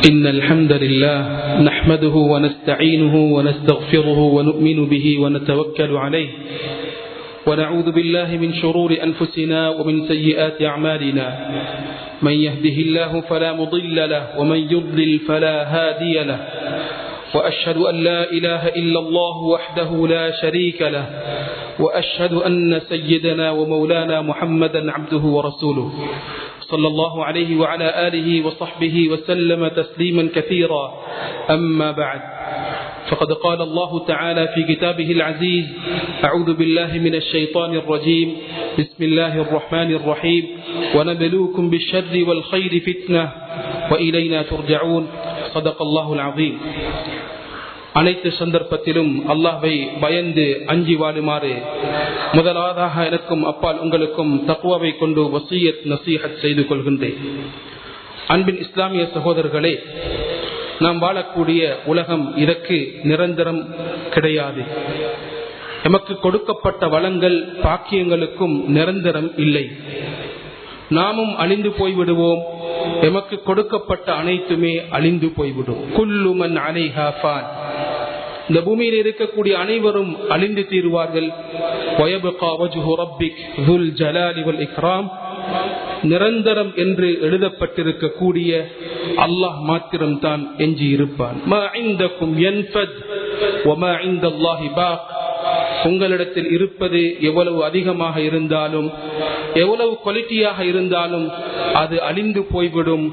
إن الحمد لله نحمده ونستعينه ونستغفره ونؤمن به ونتوكل عليه ونعوذ بالله من شرور أنفسنا ومن سيئات أعمالنا من يهده الله فلا مضل له ومن يضلل فلا هادي له وأشهد أن لا إله إلا الله وحده لا شريك له وأشهد أن سيدنا ومولانا محمدا عبده ورسوله صلى الله عليه وعلى آله وصحبه وسلم تسليما كثيرا أما بعد فقد قال الله تعالى في كتابه العزيز أعوذ بالله من الشيطان الرجيم بسم الله الرحمن الرحيم ونبلوكم بالشر والخير فتنة وإلينا ترجعون صدق الله العظيم அனைத்து சந்தர்ப்பத்திலும் அல்லாஹை பயந்து அஞ்சி வாழுமாறு முதலாவதாக எனக்கும் அப்பால் உங்களுக்கும் தக்குவாவை கொண்டு வசியத் நசீஹத் செய்து கொள்கின்றேன் அன்பின் இஸ்லாமிய சகோதரர்களே நாம் வாழக்கூடிய உலகம் இதற்கு நிரந்தரம் கிடையாது எமக்கு கொடுக்கப்பட்ட வளங்கள் பாக்கியங்களுக்கும் நிரந்தரம் இல்லை நாமும் அழிந்து போய்விடுவோம் எமக்கு கொடுக்கப்பட்ட அனைத்துமே அழிந்து போய்விடும் குல்லுமன் அலைஹாஃபான் இந்த பூமியில் இருக்கக்கூடிய அனைவரும் அழிந்து தீருவார்கள் நிரந்தரம் என்று எழுதப்பட்டிருக்கக்கூடிய அல்லாஹ் மாத்திரம்தான் எஞ்சி இருப்பான் உங்களிடத்தில் இருப்பது எவ்வளவு அதிகமாக இருந்தாலும் எவ்வளவு குவாலிட்டியாக இருந்தாலும் அது அழிந்து போய்விடும்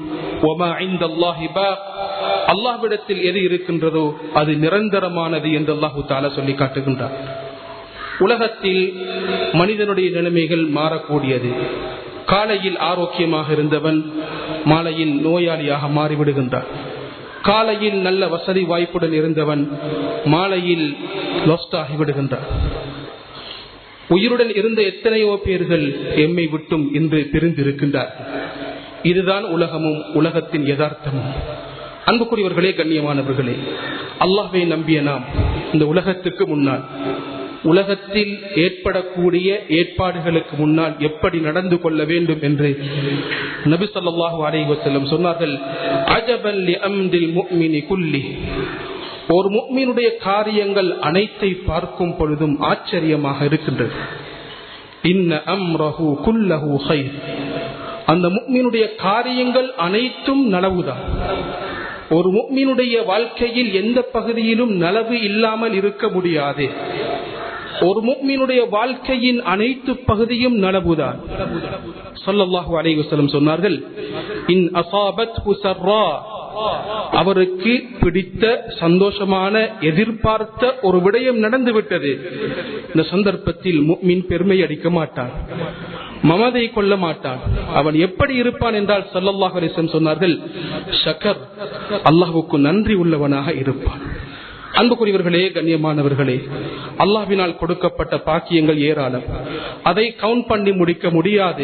அல்லாஹ்விடத்தில் எது இருக்கின்றதோ அது நிரந்தரமானது என்று அல்லாஹு தாலா சொல்லி காட்டுகின்றார் உலகத்தில் மனிதனுடைய நிலைமைகள் மாறக்கூடியது காலையில் ஆரோக்கியமாக இருந்தவன் மாலையில் நோயாளியாக மாறிவிடுகின்றான் காலையில் நல்ல வசதி வாய்ப்புடன் இருந்தவன் மாலையில் லொஸ்டாகி விடுகின்றான் உயிருடன் இருந்த எத்தனையோ பேர்கள் எம்மை விட்டும் இன்று பிரிந்திருக்கின்றார்கள் இதுதான் உலகமும் உலகத்தின் யதார்த்தமும் அன்புக்குரியவர்களே கண்ணியமானவர்களே அல்லாஹை நம்பிய நாம் இந்த உலகத்துக்கு முன்னால் உலகத்தில் ஏற்படக்கூடிய ஏற்பாடுகளுக்கு முன்னால் எப்படி நடந்து கொள்ள வேண்டும் என்று நபி சொல்லாஹு அலை வசல்லம் சொன்னார்கள் குல்லி ஒரு முக்மீனுடைய காரியங்கள் அனைத்தை பார்க்கும் பொழுதும் ஆச்சரியமாக இருக்கின்றது இன்ன அம்ரஹு குல்லஹு ஹைர் அந்த முக்மீனுடைய காரியங்கள் அனைத்தும் நலவுதான் ஒரு முக்மீனுடைய வாழ்க்கையில் எந்த பகுதியிலும் நலவு இல்லாமல் இருக்க முடியாது ஒரு முக்மீனுடைய வாழ்க்கையின் அனைத்து பகுதியும் நலவுதான் சொல்லல்லாஹு அலைவசலம் சொன்னார்கள் இன் அசாபத் அவருக்கு பிடித்த சந்தோஷமான எதிர்பார்த்த ஒரு விடயம் நடந்துவிட்டது இந்த சந்தர்ப்பத்தில் முக்மின் பெருமை அடிக்க மாட்டான் மமதை கொள்ள மாட்டான் அவன் எப்படி இருப்பான் என்றால் சல்லல்லாஹ் அலிசம் சொன்னார்கள் ஷக்கர் அல்லாஹுக்கு நன்றி உள்ளவனாக இருப்பான் அன்புக்குரியவர்களே கண்ணியமானவர்களே அல்லாஹினால் கொடுக்கப்பட்ட பாக்கியங்கள் ஏராளம் அதை கவுண்ட் பண்ணி முடிக்க முடியாது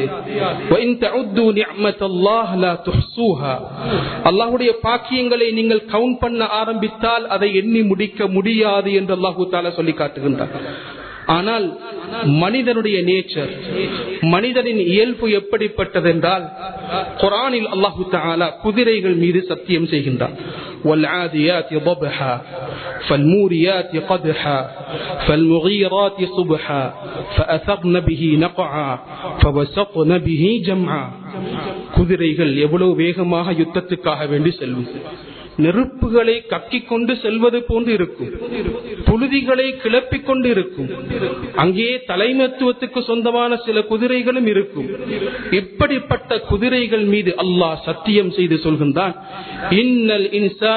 அல்லாஹுடைய பாக்கியங்களை நீங்கள் கவுண்ட் பண்ண ஆரம்பித்தால் அதை எண்ணி முடிக்க முடியாது என்று அல்லாஹூ தாலா சொல்லி காட்டுகின்றார் ஆனால் மனிதனுடைய நேச்சர் மனிதனின் இயல்பு எப்படிப்பட்டது என்றால் குரானில் அல்லாஹு தாலா குதிரைகள் மீது சத்தியம் செய்கின்றான் والعاديات ضبحا فالموريات قدحا فالمغيرات صبحا فأثرن به نقعا فوسطن به جمعا குதிரைகள் எவ்வளவு வேகமாக யுத்தத்துக்காக வேண்டி செல்லும் நெருப்புகளை கக்கிக் கொண்டு செல்வது போன்று இருக்கும் புழுதிகளை கிளப்பிக் கொண்டு இருக்கும் அங்கே தலைமத்துவத்துக்கு சொந்தமான சில குதிரைகளும் இருக்கும் இப்படிப்பட்ட குதிரைகள் மீது அல்லாஹ் சத்தியம் செய்து சொல்கின்றான் இன்னல்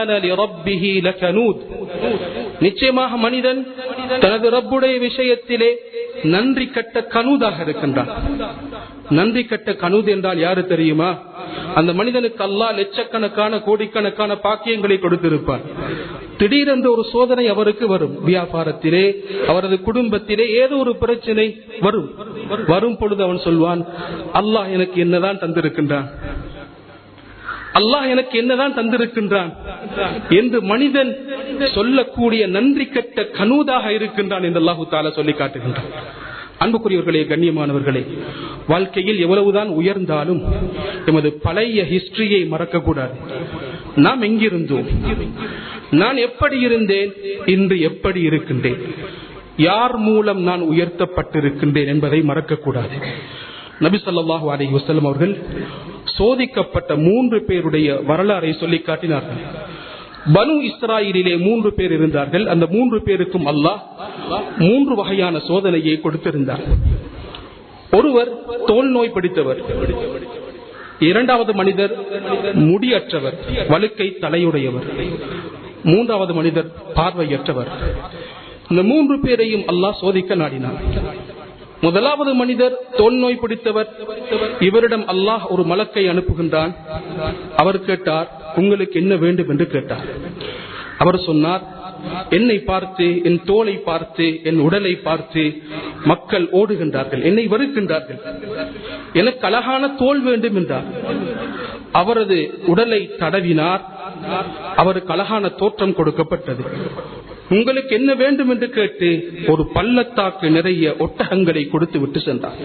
நிச்சயமாக மனிதன் தனது ரப்புடைய விஷயத்திலே நன்றி கட்ட கனூதாக இருக்கின்றான் நன்றி கட்ட கனூது என்றால் யாரு தெரியுமா அந்த மனிதனுக்கு அல்லா லட்சக்கணக்கான கோடிக்கணக்கான பாக்கியங்களை கொடுத்திருப்பார் திடீரென்று ஒரு சோதனை அவருக்கு வரும் வியாபாரத்திலே அவரது குடும்பத்திலே ஏதோ ஒரு பிரச்சனை வரும் வரும் பொழுது அவன் சொல்வான் அல்லாஹ் எனக்கு என்னதான் தந்திருக்கின்றான் அல்லாஹ் எனக்கு என்னதான் தந்திருக்கின்றான் என்று மனிதன் சொல்லக்கூடிய நன்றி கட்ட கனூதாக இருக்கின்றான் என்று அல்லாஹு தாலா சொல்லி காட்டுகின்றான் அன்புக்குரியவர்களே கண்ணியமானவர்களே வாழ்க்கையில் எவ்வளவுதான் உயர்ந்தாலும் எமது பழைய ஹிஸ்டரியை மறக்கக்கூடாது நாம் எங்கிருந்தோம் நான் எப்படி இருந்தேன் இன்று எப்படி இருக்கின்றேன் யார் மூலம் நான் உயர்த்தப்பட்டிருக்கின்றேன் என்பதை மறக்கக்கூடாது நபி சொல்லாஹு அலி வசலம் அவர்கள் சோதிக்கப்பட்ட மூன்று பேருடைய வரலாறை சொல்லி காட்டினார்கள் பனு இஸ்ராயிலே மூன்று பேர் இருந்தார்கள் அந்த மூன்று பேருக்கும் அல்லாஹ் மூன்று வகையான சோதனையை கொடுத்திருந்தார் ஒருவர் தோல் நோய் பிடித்தவர் இரண்டாவது மனிதர் முடியற்றவர் வழுக்கை தலையுடையவர் மூன்றாவது மனிதர் பார்வையற்றவர் இந்த மூன்று பேரையும் அல்லாஹ் சோதிக்க நாடினார் முதலாவது மனிதர் தோல் நோய் பிடித்தவர் இவரிடம் அல்லாஹ் ஒரு மலக்கை அனுப்புகின்றான் அவர் கேட்டார் உங்களுக்கு என்ன வேண்டும் என்று கேட்டார் அவர் சொன்னார் என்னை பார்த்து என் தோலை பார்த்து என் உடலை பார்த்து மக்கள் ஓடுகின்றார்கள் என்னை வருகின்றார்கள் எனக்கு அழகான தோல் வேண்டும் என்றார் அவரது உடலை தடவினார் அவருக்கு அழகான தோற்றம் கொடுக்கப்பட்டது உங்களுக்கு என்ன வேண்டும் என்று கேட்டு ஒரு பள்ளத்தாக்கு நிறைய ஒட்டகங்களை கொடுத்து விட்டு சென்றார்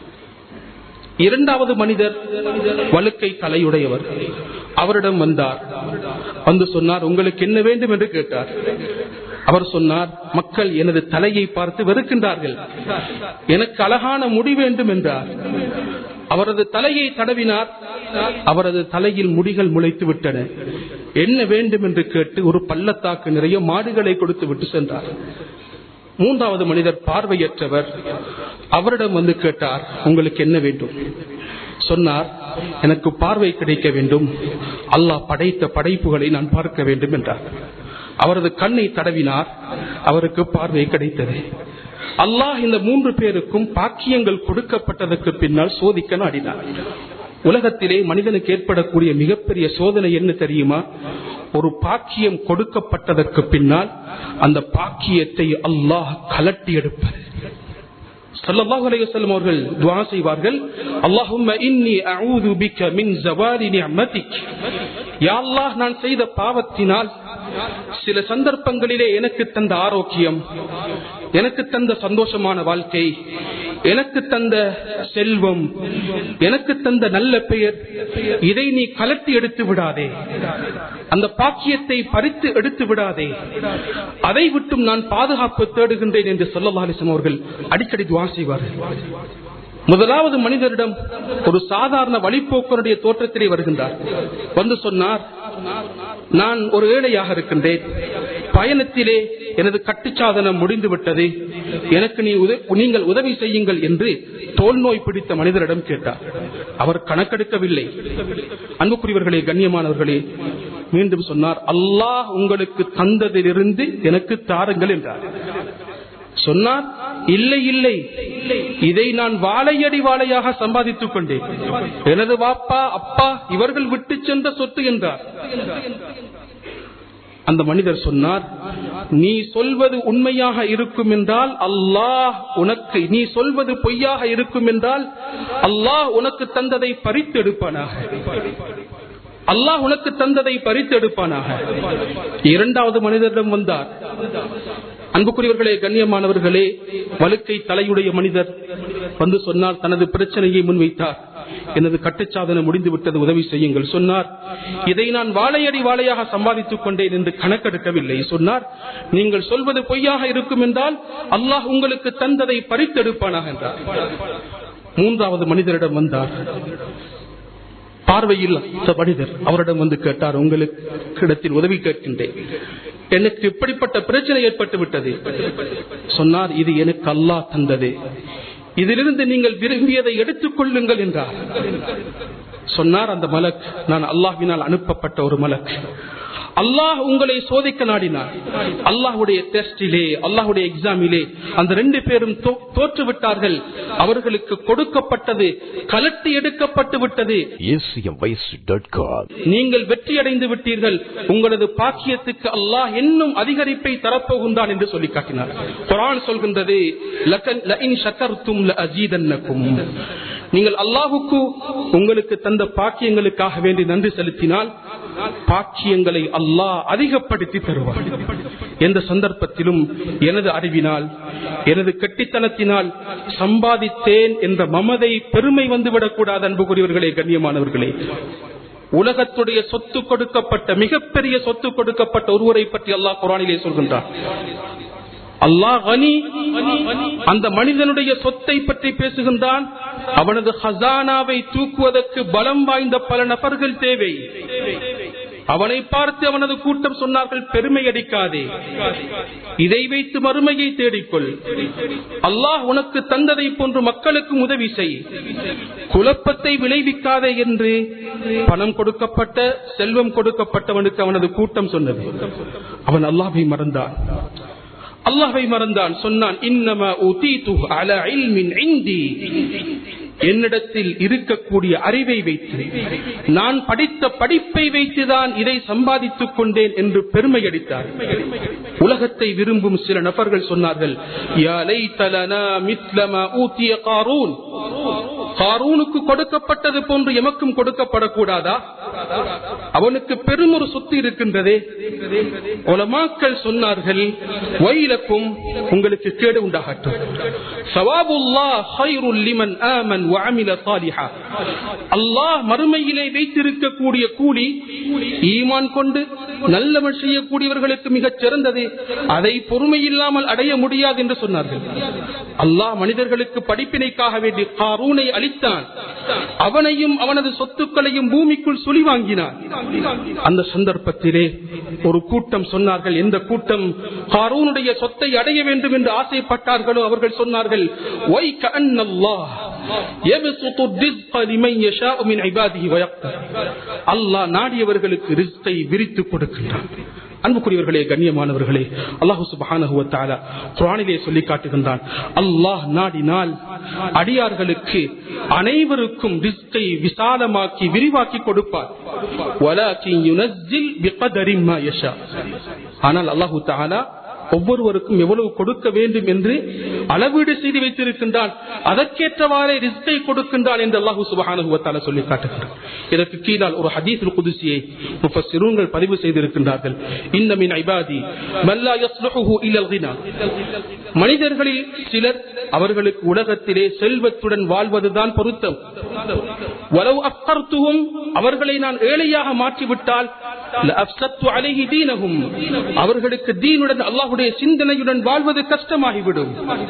இரண்டாவது மனிதர் வழுக்கை தலையுடையவர் அவரிடம் வந்தார் வந்து சொன்னார் உங்களுக்கு என்ன வேண்டும் என்று கேட்டார் அவர் சொன்னார் மக்கள் எனது தலையை பார்த்து வெறுக்கின்றார்கள் எனக்கு அழகான முடி வேண்டும் என்றார் அவரது தலையை தடவினார் அவரது தலையில் முடிகள் முளைத்து விட்டன என்ன வேண்டும் என்று கேட்டு ஒரு பள்ளத்தாக்கு நிறைய மாடுகளை கொடுத்து விட்டு சென்றார் மூன்றாவது மனிதர் பார்வையற்றவர் அவரிடம் வந்து கேட்டார் உங்களுக்கு என்ன வேண்டும் சொன்னார் எனக்கு பார்வை கிடைக்க வேண்டும் அல்லாஹ் படைத்த படைப்புகளை நான் பார்க்க வேண்டும் என்றார் அவரது கண்ணை தடவினார் அவருக்கு பார்வை கிடைத்தது அல்லாஹ் இந்த மூன்று பேருக்கும் பாக்கியங்கள் கொடுக்கப்பட்டதற்கு பின்னால் சோதிக்க நாடினார் உலகத்திலே மனிதனுக்கு ஏற்படக்கூடிய மிகப்பெரிய சோதனை என்ன தெரியுமா ஒரு பாக்கியம் கொடுக்கப்பட்டதற்கு பின்னால் அந்த பாக்கியத்தை அல்லாஹ் கலட்டி எடுப்பது சல்லல்லாஹு அலைஹி வஸல்லம் அவர்கள் துஆ செய்வார்கள் அல்லாஹும்ம இன்னி அஊது பிக மின் ஜவாலி நிஅமதிக் யா அல்லாஹ் நான் செய்த பாவத்தினால் சில சந்தர்ப்பங்களிலே எனக்கு தந்த ஆரோக்கியம் எனக்கு தந்த சந்தோஷமான வாழ்க்கை எனக்கு தந்த செல்வம் எனக்கு தந்த நல்ல பெயர் இதை நீ கலட்டி எடுத்து விடாதே அந்த பாக்கியத்தை பறித்து எடுத்து விடாதே அதை விட்டும் நான் பாதுகாப்பு தேடுகின்றேன் என்று சொல்லலாலிசம் அவர்கள் அடிக்கடி துவா செய்வார்கள் முதலாவது மனிதரிடம் ஒரு சாதாரண வழிபோக்கருடைய தோற்றத்திலே வருகின்றார் வந்து சொன்னார் நான் ஒரு ஏழையாக இருக்கின்றேன் பயணத்திலே எனது கட்டுச்சாதனம் முடிந்து விட்டது எனக்கு நீ நீங்கள் உதவி செய்யுங்கள் என்று தோல் நோய் பிடித்த மனிதரிடம் கேட்டார் அவர் கணக்கெடுக்கவில்லை அன்புக்குரியவர்களே கண்ணியமானவர்களே மீண்டும் சொன்னார் அல்லாஹ் உங்களுக்கு தந்ததிலிருந்து எனக்கு தாருங்கள் என்றார் சொன்னார் இல்லை இல்லை இதை நான் வாழையடி வாழையாக சம்பாதித்துக் கொண்டேன் எனது வாப்பா அப்பா இவர்கள் விட்டு சென்ற சொத்து என்றார் அந்த மனிதர் சொன்னார் நீ சொல்வது உண்மையாக இருக்கும் என்றால் அல்லாஹ் உனக்கு நீ சொல்வது பொய்யாக இருக்கும் என்றால் அல்லாஹ் உனக்கு தந்ததை பறித்து எடுப்பானாக அல்லாஹ் உனக்கு தந்ததை பறித்து எடுப்பானாக இரண்டாவது மனிதரிடம் வந்தார் அன்புக்குரியவர்களே கண்ணியமானவர்களே வழுக்கை தலையுடைய மனிதர் வந்து சொன்னார் தனது பிரச்சனையை முன்வைத்தார் எனது கட்டுச்சாதனம் முடிந்து விட்டது உதவி செய்யுங்கள் சொன்னார் இதை நான் வாழையடி வாழையாக சம்பாதித்துக் கொண்டேன் என்று கணக்கெடுக்கவில்லை சொன்னார் நீங்கள் சொல்வது பொய்யாக இருக்கும் என்றால் அல்லாஹ் உங்களுக்கு தந்ததை பறித்தெடுப்பானாக என்றார் மூன்றாவது மனிதரிடம் வந்தார் பார்வையில் மனிதர் அவரிடம் வந்து கேட்டார் உங்களுக்கு இடத்தில் உதவி கேட்கின்றேன் எனக்கு இப்படிப்பட்ட பிரச்சனை ஏற்பட்டு விட்டது சொன்னார் இது எனக்கு அல்லாஹ் தந்தது இதிலிருந்து நீங்கள் விரும்பியதை எடுத்துக் கொள்ளுங்கள் என்றார் சொன்னார் அந்த மலக் நான் அல்லாஹினால் அனுப்பப்பட்ட ஒரு மலக் அல்லாஹ் உங்களை சோதிக்க நாடினார் அல்லாஹுடைய டெஸ்டிலே அல்லாஹுடைய எக்ஸாமிலே அந்த ரெண்டு பேரும் தோற்று விட்டார்கள் அவர்களுக்கு கொடுக்கப்பட்டது கலட்டி எடுக்கப்பட்டு விட்டது நீங்கள் வெற்றி அடைந்து விட்டீர்கள் உங்களது பாக்கியத்துக்கு அல்லாஹ் இன்னும் அதிகரிப்பை தரப்போகின்றான் என்று சொல்லி காட்டினார் குரான் சொல்கின்றது நீங்கள் அல்லாஹுக்கு உங்களுக்கு தந்த பாக்கியங்களுக்காக வேண்டி நன்றி செலுத்தினால் பாக்கியங்களை அல்லாஹ் அதிகப்படுத்தி தருவார் எந்த சந்தர்ப்பத்திலும் எனது அறிவினால் எனது கெட்டித்தனத்தினால் சம்பாதித்தேன் என்ற மமதை பெருமை வந்துவிடக்கூடாது அன்புக்குரியவர்களே கண்ணியமானவர்களே உலகத்துடைய சொத்து கொடுக்கப்பட்ட மிகப்பெரிய சொத்து கொடுக்கப்பட்ட ஒருவரை பற்றி அல்லாஹ் குரானிலே சொல்கின்றார் அல்லாஹ் கனி அந்த மனிதனுடைய சொத்தை பற்றி பேசுகின்றான் அவனது ஹசானாவை தூக்குவதற்கு பலம் வாய்ந்த பல நபர்கள் தேவை அவனை பார்த்து அவனது கூட்டம் சொன்னார்கள் பெருமை அடிக்காதே இதை வைத்து மறுமையை தேடிக்கொள் அல்லாஹ் உனக்கு தந்ததை போன்று மக்களுக்கும் உதவி செய் குழப்பத்தை விளைவிக்காதே என்று பணம் கொடுக்கப்பட்ட செல்வம் கொடுக்கப்பட்டவனுக்கு அவனது கூட்டம் சொன்னது அவன் அல்லாஹை மறந்தான் அல்லாஹை மறந்தான் சொன்னான் இன்னமா உதீது அல இல்மின் இந்தி என்னிடத்தில் இருக்கக்கூடிய அறிவை வைத்து நான் படித்த படிப்பை வைத்துதான் இதை சம்பாதித்துக் கொண்டேன் என்று பெருமை அடித்தார் உலகத்தை விரும்பும் சில நபர்கள் சொன்னார்கள் யா லைத்தலனா மித்லமா ஊத்திய காரூன் காரூனுக்கு கொடுக்கப்பட்டது போன்று எமக்கும் கொடுக்கப்படக்கூடாதா அவனுக்கு பெரும் ஒரு சொத்து இருக்கின்றதே உலமாக்கள் சொன்னார்கள் வயலக்கும் உங்களுக்கு கேடு உண்டாகட்டும் சவாபுல்லா ஹைருல் லிமன் ஆமன் வஅமில சாலிஹா அல்லாஹ் மறுமையிலே வைத்திருக்கக்கூடிய கூலி ஈமான் கொண்டு நல்லவன் செய்யக்கூடியவர்களுக்கு மிகச் சிறந்தது அதை பொறுமை இல்லாமல் அடைய முடியாது என்று சொன்னார்கள் அல்லாஹ் மனிதர்களுக்கு படிப்பினைக்காக வேண்டி காரூனை அளித்தான் அவனையும் அவனது சொத்துக்களையும் பூமிக்குள் சுழி வாங்கினான் அந்த சந்தர்ப்பத்திலே ஒரு கூட்டம் சொன்னார்கள் எந்த கூட்டம் காரூனுடைய சொத்தை அடைய வேண்டும் என்று ஆசைப்பட்டார்களோ அவர்கள் சொன்னார்கள் ஒய் கண்ணல்லாஹ் அல்லாஹ் நாடியவர்களுக்கு ரிஸ்கை விரித்து கொடுக்கின்றான் அன்புக்குரியவர்களே கண்ணியமானவர்களே அல்லாஹு சுபானுவத்தால குரானிலே சொல்லி காட்டுகின்றான் அல்லாஹ் நாடினால் அடியார்களுக்கு அனைவருக்கும் ரிஸ்கை விசாலமாக்கி விரிவாக்கி கொடுப்பார் ஆனால் அல்லாஹு தாலா ஒவ்வொருவருக்கும் எவ்வளவு கொடுக்க வேண்டும் என்று அளவீடு செய்து வைத்திருக்கின்றான் அதற்கேற்றவாறே ரிஸ்கை கொடுக்கின்றான் என்று அல்லாஹு சுபஹானுவத்தால சொல்லி காட்டுகின்றான் இதற்கு கீழால் ஒரு ஹதீஸ் குதிசியை முஃபஸ்ஸிரூன்கள் பதிவு செய்திருக்கின்றார்கள் இன்னமின் ஐபாதி மல்லா யஸ்லுஹு இலல் கினா மனிதர்களில் சிலர் அவர்களுக்கு உலகத்திலே செல்வத்துடன் வாழ்வதுதான் பொருத்தம் வலவு அஃபர்த்துவும் அவர்களை நான் ஏழையாக மாற்றிவிட்டால் அவர்களுக்கு தீனுடன் அல்லாஹுடைய சிந்தனையுடன் வாழ்வது கஷ்டமாகிவிடும்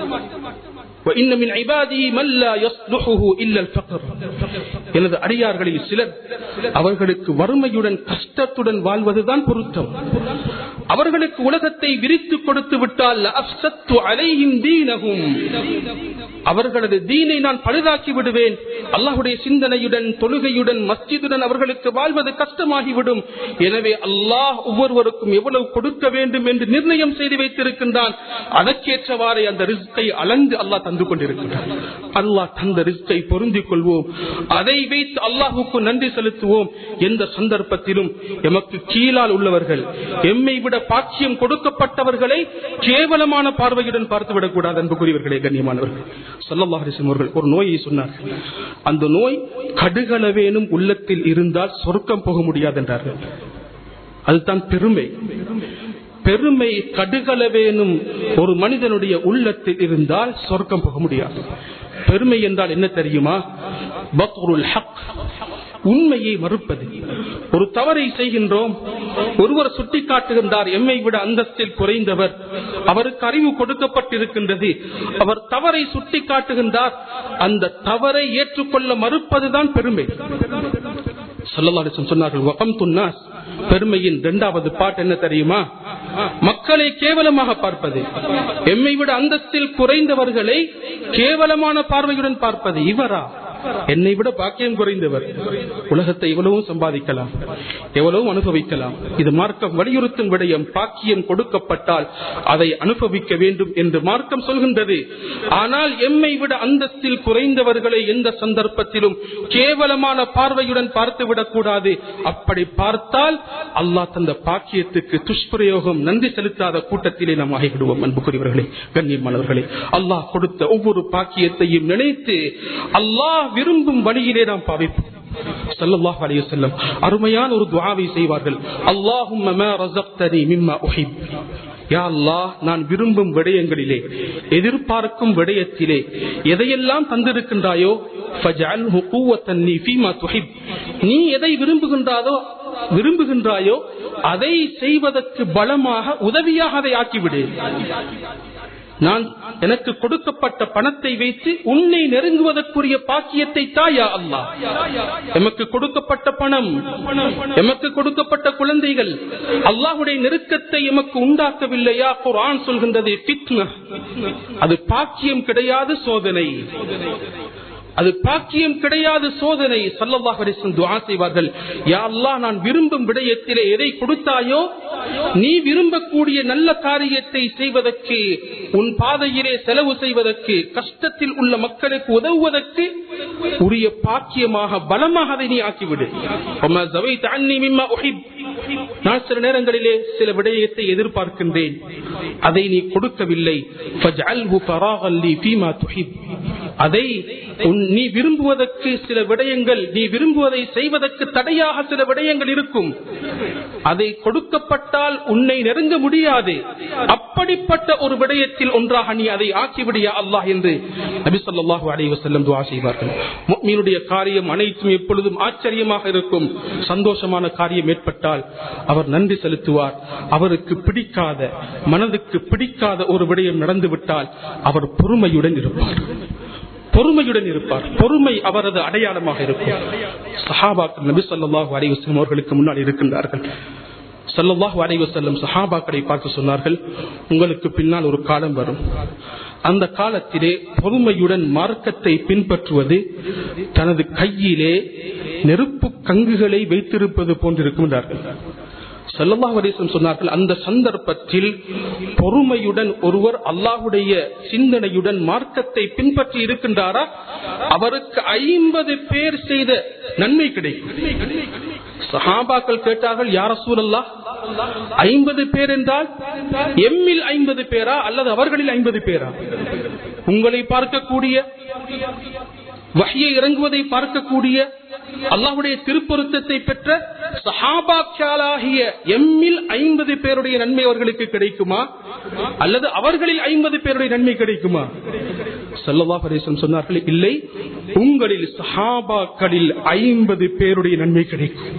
எனது அடியார்களில் சிலர் அவர்களுக்கு வறுமையுடன் கஷ்டத்துடன் வாழ்வதுதான் பொருத்தம் அவர்களுக்கு உலகத்தை விரித்து கொடுத்து விட்டால் அலையும் தீனகும் அவர்களது தீனை நான் பழுதாக்கி விடுவேன் அல்லாஹுடைய சிந்தனையுடன் தொழுகையுடன் மஸ்ஜிதுடன் அவர்களுக்கு வாழ்வது கஷ்டமாகிவிடும் எனவே அல்லாஹ் ஒவ்வொருவருக்கும் எவ்வளவு கொடுக்க வேண்டும் என்று நிர்ணயம் செய்து வைத்திருக்கின்றான் அதற்கேற்றவாறே அந்த ரிஸ்கை அளந்து அல்லாஹ் தந்து கொண்டிருக்கின்றான் அல்லாஹ் தந்த ரிஸ்கை பொருந்திக் கொள்வோம் அதை வைத்து அல்லாஹுக்கு நன்றி செலுத்துவோம் எந்த சந்தர்ப்பத்திலும் எமக்கு கீழால் உள்ளவர்கள் எம்மை விட பாக்கியம் கொடுக்கப்பட்டவர்களை கேவலமான பார்வையுடன் பார்த்துவிடக் கூடாது அன்புக்குரியவர்களே கண்ணியமானவர்கள் சொல்லல்லாஹிசம் அவர்கள் ஒரு நோயை சொன்னார்கள் அந்த நோய் கடுகளவேனும் உள்ளத்தில் இருந்தால் சொர்க்கம் போக முடியாது என்றார்கள் அதுதான் பெருமை பெருமை கடுகளவேனும் ஒரு மனிதனுடைய உள்ளத்தில் இருந்தால் சொர்க்கம் போக முடியாது பெருமை என்றால் என்ன தெரியுமா பக்ருல் ஹக் உண்மையை மறுப்பது ஒரு தவறை செய்கின்றோம் ஒருவர் சுட்டிக்காட்டுகின்றார் எம்மை விட அந்தஸ்தில் குறைந்தவர் அவருக்கு அறிவு கொடுக்கப்பட்டிருக்கின்றது அவர் தவறை சுட்டிக்காட்டுகின்றார் அந்த தவறை ஏற்றுக்கொள்ள மறுப்பதுதான் பெருமை சொன்னார்கள் பெருமையின் இரண்டாவது பாட்டு என்ன தெரியுமா மக்களை கேவலமாக பார்ப்பது எம்மை விட அந்தஸ்தில் குறைந்தவர்களை கேவலமான பார்வையுடன் பார்ப்பது இவரா என்னை விட பாக்கியம் குறைந்தவர் உலகத்தை எவ்வளவும் சம்பாதிக்கலாம் எவ்வளவும் அனுபவிக்கலாம் இது மார்க்கம் வலியுறுத்தும் விடயம் பாக்கியம் கொடுக்கப்பட்டால் அதை அனுபவிக்க வேண்டும் என்று மார்க்கம் சொல்கின்றது ஆனால் எம்மை விட அந்தஸ்தில் குறைந்தவர்களை எந்த சந்தர்ப்பத்திலும் கேவலமான பார்வையுடன் பார்த்துவிடக் கூடாது அப்படி பார்த்தால் அல்லாஹ் தந்த பாக்கியத்துக்கு துஷ்பிரயோகம் நன்றி செலுத்தாத கூட்டத்திலே நாம் ஆகிவிடுவோம் அன்புக்குரியவர்களே கண்ணியமானவர்களே அல்லாஹ் கொடுத்த ஒவ்வொரு பாக்கியத்தையும் நினைத்து அல்லாஹ் விரும்பும் வழியிலே நாம் பாவிப்போம் ஸல்லல்லாஹு அலைஹி வஸல்லம் அருமையான ஒரு துஆவை செய்வார்கள் அல்லாஹும்ம மா ரஸக்தனி மிம்மா உஹிப் யா அல்லாஹ் நான் விரும்பும் விடயங்களிலே எதிர்பார்க்கும் விடயத்திலே எதையெல்லாம் தந்திருக்கின்றாயோ ஃபஜஅல்ஹு குவத்தன் லீ ஃபீமா துஹிப் நீ எதை விரும்புகின்றாதோ விரும்புகின்றாயோ அதை செய்வதற்கு பலமாக உதவியாக அதை ஆக்கிவிடு நான் எனக்கு கொடுக்கப்பட்ட பணத்தை வைத்து உன்னை நெருங்குவதற்குரிய பாக்கியத்தை தாயா அல்லாஹ் எமக்கு கொடுக்கப்பட்ட பணம் எமக்கு கொடுக்கப்பட்ட குழந்தைகள் அல்லாஹுடைய நெருக்கத்தை எமக்கு உண்டாக்கவில்லையா குர்ஆன் சொல்கின்றது ஃபித்னா அது பாக்கியம் கிடையாது சோதனை அது பாக்கியம் கிடையாது சோதனை சல்லல்லாஹு அலைஹி வஸல்லம் துஆ செய்வார்கள் யா அல்லாஹ் நான் விரும்பும் விடயத்திலே எதை கொடுத்தாயோ நீ விரும்பக்கூடிய நல்ல காரியத்தை செய்வதற்கு உன் பாதையிலே செலவு செய்வதற்கு கஷ்டத்தில் உள்ள மக்களுக்கு உதவுவதற்கு உரிய பாக்கியமாக பலமாக அதை நீ ஆக்கிவிடு வமா ஸவைத அன்னி மிம்மா உஹிப் நான் சில நேரங்களிலே சில விடயத்தை எதிர்பார்க்கின்றேன் அதை நீ கொடுக்கவில்லை ஃபஜ்அல்ஹு ஃபராகன் லீ ஃபீமா துஹிப் அதை உன் நீ விரும்புவதற்கு சில விடயங்கள் நீ விரும்புவதை செய்வதற்கு தடையாக சில விடயங்கள் இருக்கும் அதை கொடுக்கப்பட்டால் உன்னை நெருங்க முடியாது அப்படிப்பட்ட ஒரு விடயத்தில் ஒன்றாக நீ அதை ஆக்கிவிடியா அல்லாஹ் என்று நபி ஸல்லல்லாஹு அலைஹி வஸல்லம் துஆ செய்வார்கள் முஃமினுடைய காரியம் அனைத்தும் எப்பொழுதும் ஆச்சரியமாக இருக்கும் சந்தோஷமான காரியம் ஏற்பட்டால் அவர் நன்றி செலுத்துவார் அவருக்கு பிடிக்காத மனதுக்கு பிடிக்காத ஒரு விடயம் நடந்துவிட்டால் அவர் பொறுமையுடன் இருப்பார் பொறுமையுடன் இருப்பார் பொறுமை அவரது அடையாளமாக இருக்கும் சஹாபாக்கள் நபி ஸல்லல்லாஹு அலைஹி வஸல்லம் அவர்களுக்கு முன்னால் இருக்கின்றார்கள் ஸல்லல்லாஹு அலைஹி வஸல்லம் சஹாபாக்களை பார்த்து சொன்னார்கள் உங்களுக்கு பின்னால் ஒரு காலம் வரும் அந்த காலத்திலே பொறுமையுடன் மார்க்கத்தை பின்பற்றுவது தனது கையிலே நெருப்பு கங்குகளை வைத்திருப்பது போன்றிருக்கும் என்றார்கள் ஸல்லல்லாஹு அலைஹி வஸல்லம் சொன்னார்கள் அந்த சந்தர்ப்பத்தில் பொறுமையுடன் ஒருவர் அல்லாஹுடைய சிந்தனையுடன் மார்க்கத்தை பின்பற்றி இருக்கின்றாரா அவருக்கு ஐம்பது பேர் செய்த நன்மை கிடைக்கும் சஹாபாக்கள் கேட்டார்கள் யார சூழல்லா ஐம்பது பேர் என்றால் எம்மில் ஐம்பது பேரா அல்லது அவர்களில் ஐம்பது பேரா உங்களை பார்க்கக்கூடிய வகையை இறங்குவதை பார்க்கக்கூடிய அல்லாஹுடைய திருப்பொருத்தத்தை பெற்ற சஹாபாக்கியாலாகிய எம்மில் ஐம்பது பேருடைய நன்மை அவர்களுக்கு கிடைக்குமா அல்லது அவர்களில் ஐம்பது பேருடைய நன்மை கிடைக்குமா சல்லல்லா பரேசன் சொன்னார்கள் இல்லை உங்களில் சஹாபாக்களில் ஐம்பது பேருடைய நன்மை கிடைக்கும்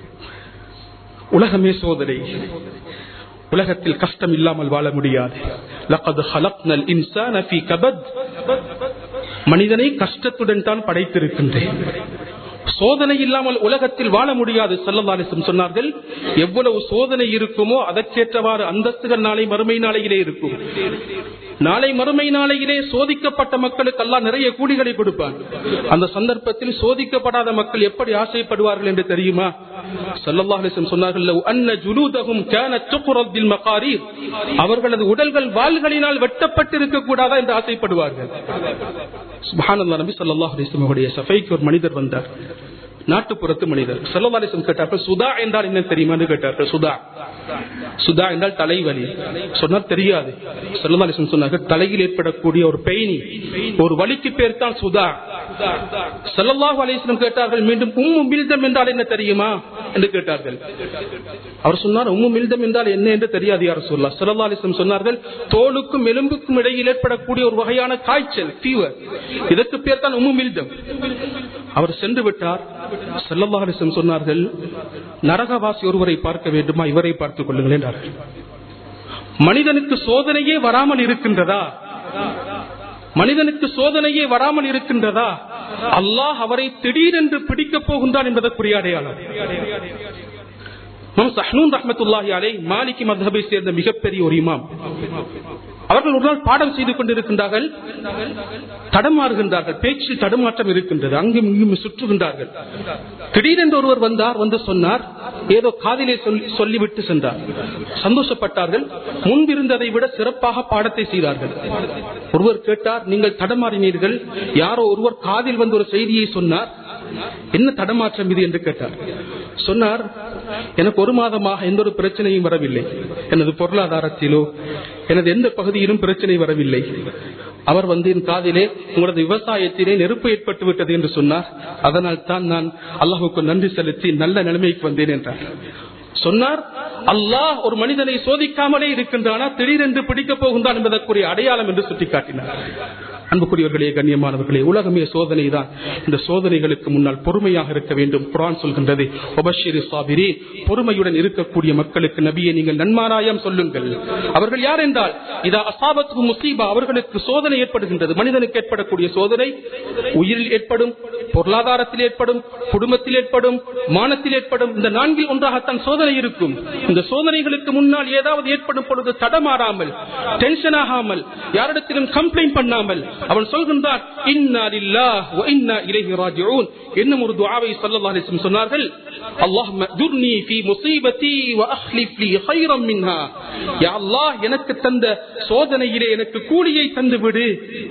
உலகமே சோதனை உலகத்தில் கஷ்டம் இல்லாமல் வாழ முடியாது லகத் ஹலக்னல் இன்சான ஃபீ கபத் மனிதனை கஷ்டத்துடன் தான் படைத்திருக்கின்றேன் சோதனை இல்லாமல் உலகத்தில் வாழ முடியாது செல்லதாலிசம் சொன்னார்கள் எவ்வளவு சோதனை இருக்குமோ அதற்கேற்றவாறு அந்தஸ்துகள் நாளை மறுமை நாளையிலே இருக்கும் நாளை மறுமை நாளையிலே சோதிக்கப்பட்ட மக்களுக்கு எல்லாம் நிறைய கூலிகளை கொடுப்பான் அந்த சந்தர்ப்பத்தில் சோதிக்கப்படாத மக்கள் எப்படி ஆசைப்படுவார்கள் என்று தெரியுமா சல்லல்லாஹிசம் சொன்னார்கள் "லவ் அன்ன ஜுலூதஹும் கானத் துக்ரத் பில் மகாரீர்." அவர்களது உடல்கள் வாள்களினால் வெட்டப்பட்டிருக்க கூடாதா என்று ஆசைப்படுவார்கள் சுப்ஹானல்லாஹ் நபி ஸல்லல்லாஹு அலைஹி வஸல்லம் அவருடைய சஃபைக்கு ஒரு மனிதர் வந்தார் நாட்டுப்புறத்து மனிதர் செல்லவாரிசம் கேட்டார்கள் சுதா என்றால் என்ன தெரியுமான்னு கேட்டார்கள் சுதா சுதா என்றால் தலைவலி சொன்னால் தெரியாது செல்லவாரிசம் சொன்னார்கள் தலையில் ஏற்படக்கூடிய ஒரு பெயினி ஒரு வலிக்கு பேர் தான் சுதா செல்லல்லாஹு அலிஸ்லம் கேட்டார்கள் மீண்டும் உம்மு மில்தம் என்றால் என்ன தெரியுமா என்று கேட்டார்கள் அவர் சொன்னார் உம்மு மில்தம் என்றால் என்ன என்று தெரியாது யார் சொல்லா செல்லல்லா அலிஸ்லம் சொன்னார்கள் தோலுக்கும் எலும்புக்கும் இடையில் ஏற்படக்கூடிய ஒரு வகையான காய்ச்சல் ஃபீவர் இதற்கு பேர் தான் உம்மு மில்தம் அவர் சென்று விட்டார் செல்லல்லாஹிசம் சொன்னார்கள் நரகவாசி ஒருவரை பார்க்க வேண்டுமா இவரை பார்த்துக் கொள்ளுங்கள் என்றார்கள் மனிதனுக்கு சோதனையே வராமல் இருக்கின்றதா மனிதனுக்கு சோதனையே வராமல் இருக்கின்றதா அல்லாஹ் அவரை திடீரென்று பிடிக்கப் போகின்றான் என்பதற்குரிய அடையாளம் சஹ்னூன் ரஹமத்துல்லாஹி அலை மாலிகி மதபை சேர்ந்த மிகப்பெரிய ஒரு இமாம் அவர்கள் ஒரு நாள் பாடம் செய்து கொண்டிருக்கின்றார்கள் தடமாறுகின்றார்கள் பேச்சில் தடுமாற்றம் இருக்கின்றது அங்கும் இங்கும் சுற்றுகின்றார்கள் திடீரென்று ஒருவர் வந்தார் வந்து சொன்னார் ஏதோ காதிலே சொல்லி சொல்லிவிட்டு சென்றார் சந்தோஷப்பட்டார்கள் முன்பிருந்ததை விட சிறப்பாக பாடத்தை செய்தார்கள் ஒருவர் கேட்டார் நீங்கள் தடமாறினீர்கள் யாரோ ஒருவர் காதில் வந்து ஒரு செய்தியை சொன்னார் என்ன தடமாற்றம் இது என்று கேட்டார் சொன்னார் எனக்கு ஒரு மாதமாக எந்த ஒரு பிரச்சனையும் வரவில்லை எனது பொருளாதாரத்திலோ எனது எந்த பகுதியிலும் பிரச்சனை வரவில்லை அவர் வந்து என் காதிலே உங்களது விவசாயத்திலே நெருப்பு ஏற்பட்டு விட்டது என்று சொன்னார் அதனால் தான் நான் அல்லாஹுக்கு நன்றி செலுத்தி நல்ல நிலைமைக்கு வந்தேன் என்றார் சொன்னார் அல்லாஹ் ஒரு மனிதனை சோதிக்காமலே இருக்கின்றானா திடீரென்று பிடிக்கப் போகின்றான் என்பதற்குரிய அடையாளம் என்று சுட்டிக்காட்டினார் அன்புக்குரியவர்களே கண்ணியமானவர்களே உலகமே சோதனை தான் இந்த சோதனைகளுக்கு முன்னால் பொறுமையாக இருக்க வேண்டும் குரான் சொல்கின்றது ஒபஷிரி சாபிரி பொறுமையுடன் இருக்கக்கூடிய மக்களுக்கு நபியை நீங்கள் நன்மாராயம் சொல்லுங்கள் அவர்கள் யார் என்றால் இதா அசாபத்து முசீபா அவர்களுக்கு சோதனை ஏற்படுகின்றது மனிதனுக்கு ஏற்படக்கூடிய சோதனை உயிரில் ஏற்படும் பொருளாதாரத்தில் ஏற்படும் குடும்பத்தில் ஏற்படும் மானத்தில் ஏற்படும் இந்த நான்கில் ஒன்றாகத்தான் சோதனை இருக்கும் இந்த சோதனைகளுக்கு முன்னால் ஏதாவது ஏற்படும் பொழுது தடமாறாமல் டென்ஷன் ஆகாமல் யாரிடத்திலும் கம்ப்ளைண்ட் பண்ணாமல் அவன் சொல்கின்றான் இன்னா லில்லாஹ் வ இன்னா இலைஹி ராஜிஊன் என்னும் ஒரு துஆவை ஸல்லல்லாஹு அலைஹி வஸல்லம் சொன்னார்கள் அல்லாஹும்ம துர்னி ஃபீ முஸீபதி வ அஹ்லிஃப் லீ கைரம் மின்ஹா யா அல்லாஹ் எனக்கு தந்த சோதனையிலே எனக்கு கூலியை தந்து விடு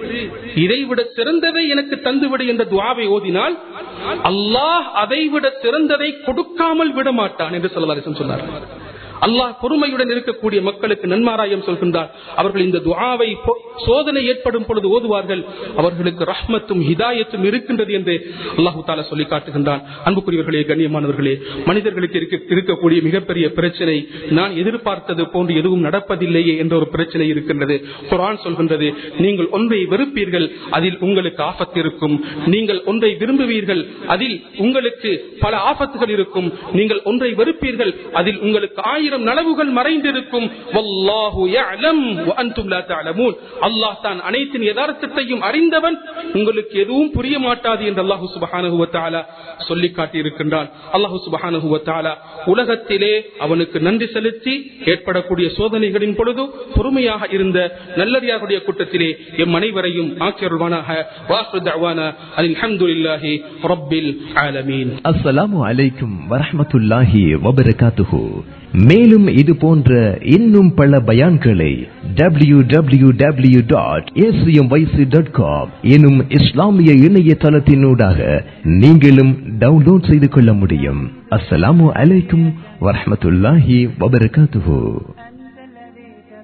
இதைவிட சிறந்ததை எனக்கு தந்து விடு என்ற துஆவை ஓதினால் அல்லாஹ் அதைவிட சிறந்ததை கொடுக்காமல் விட மாட்டான் என்று ஸல்லல்லாஹு அலைஹி வஸல்லம் சொன்னார் அல்லாஹ் பொறுமையுடன் இருக்கக்கூடிய மக்களுக்கு நன்மாராயம் சொல்கின்றார் அவர்கள் இந்த துஆவை பொ- சோதனை ஏற்படும் பொழுது ஓதுவார்கள் அவர்களுக்கு ரஹ்மத்தும் ஹிதாயத்தும் இருக்கின்றது என்று அல்லாஹு தாலா சொல்லி காட்டுகின்றான் அன்புக்குரியவர்களே கண்ணியமானவர்களே மனிதர்களுக்கு இருக்க- இருக்கக்கூடிய மிகப்பெரிய பிரச்சனை நான் எதிர்பார்த்தது போன்று எதுவும் நடப்பதில்லையே என்ற ஒரு பிரச்சனை இருக்கின்றது குர்ஆன் சொல்கின்றது நீங்கள் ஒன்றை வெறுப்பீர்கள் அதில் உங்களுக்கு ஆபத்து இருக்கும் நீங்கள் ஒன்றை விரும்புவீர்கள் அதில் உங்களுக்கு பல ஆபத்துகள் இருக்கும் நீங்கள் ஒன்றை வெறுப்பீர்கள் அதில் உங்களுக்கு ஆயிரம் நலவுகள் மறைந்திருக்கும் வல்லாஹு யஅலம் வ அன்தும் லா தஅலமூன் அல்லாஹ் தான் அனைத்தின் யதார்த்தத்தையும் அறிந்தவன் உங்களுக்கு எதுவும் புரிய மாட்டாது என்று அல்லாஹு சுப்ஹானஹு வ தஆலா சொல்லி காட்டியிருக்கின்றான் அல்லாஹு சுப்ஹானஹு வ தஆலா உலகத்திலே அவனுக்கு நன்றி செலுத்தி ஏற்படக்கூடிய சோதனைகளின் பொழுது பொறுமையாக இருந்த நல்லடியாருடைய கூட்டத்திலே எம் அனைவரையும் ஆக்கியருள்வானாக வாஹு தஅவானா அல்ஹம்துலில்லாஹி ரப்பில் ஆலமீன் அஸ்ஸலாமு அலைக்கும் வரஹ்மத்துல்லாஹி வபரகாத்துஹு மேலும் இது போன்ற இன்னும் பல பயான்களை W W W dot dot com எனும் இஸ்லாமிய இணையதளத்தினூடாக நீங்களும் டவுன்லோட் செய்து கொள்ள முடியும் அஸ்ஸலாமு அலைக்கும் வரஹ்மத்துல்லாஹி வபரகாத்துஹு